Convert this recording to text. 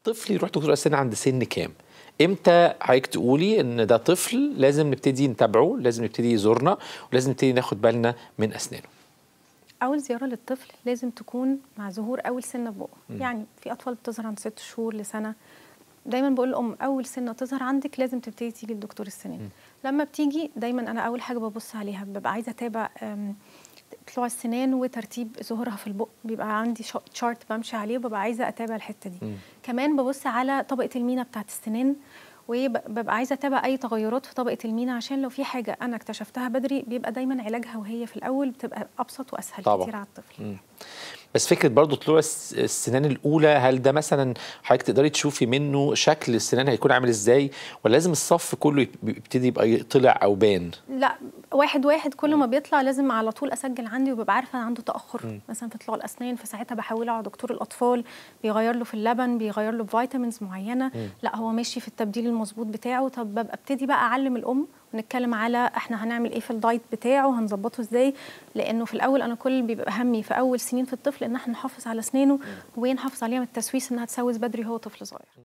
طفل يروح دكتور اسنان عند سن كام امتى حضرتك تقولي ان ده طفل لازم نبتدي نتابعه لازم نبتدي يزورنا ولازم نبتدي ناخد بالنا من اسنانه اول زياره للطفل لازم تكون مع ظهور اول سنه في بقه يعني في اطفال بتظهر عند ست شهور لسنه دايما بقول للام اول سنه تظهر عندك لازم تبتدي تيجي لدكتور السنان لما بتيجي دايما انا اول حاجه ببص عليها ببقى عايزه اتابع أم، طلوع السنان وترتيب ظهورها في البق بيبقى عندي تشارت بمشي عليه وببقى عايزه اتابع الحته دي كمان ببص على طبقه المينا بتاعت السنان وببقى عايزه اتابع اي تغيرات في طبقه المينا عشان لو في حاجه انا اكتشفتها بدري بيبقى دايما علاجها وهي في الاول بتبقى ابسط واسهل طبعاً. كتير على الطفل بس فكره برضو طلوع الس- السنان الاولى هل ده مثلا حضرتك تقدري تشوفي منه شكل السنان هيكون عامل ازاي ولا لازم الصف كله يب- يبتدي يبقى طلع او بان لا واحد واحد كل ما بيطلع لازم على طول اسجل عندي وببقى عارفه عنده تاخر مثلا في طلوع الاسنان فساعتها بحوله على دكتور الاطفال بيغير له في اللبن بيغير له فيتامينز معينه لا هو ماشي في التبديل المظبوط بتاعه طب ببقى ابتدي بقى اعلم الام ونتكلم على احنا هنعمل ايه في الدايت بتاعه هنظبطه ازاي لانه في الاول انا كل بيبقى همي في اول سنين في الطفل ان احنا نحافظ على اسنانه ونحافظ عليها من التسويس انها تسوس بدري وهو طفل صغير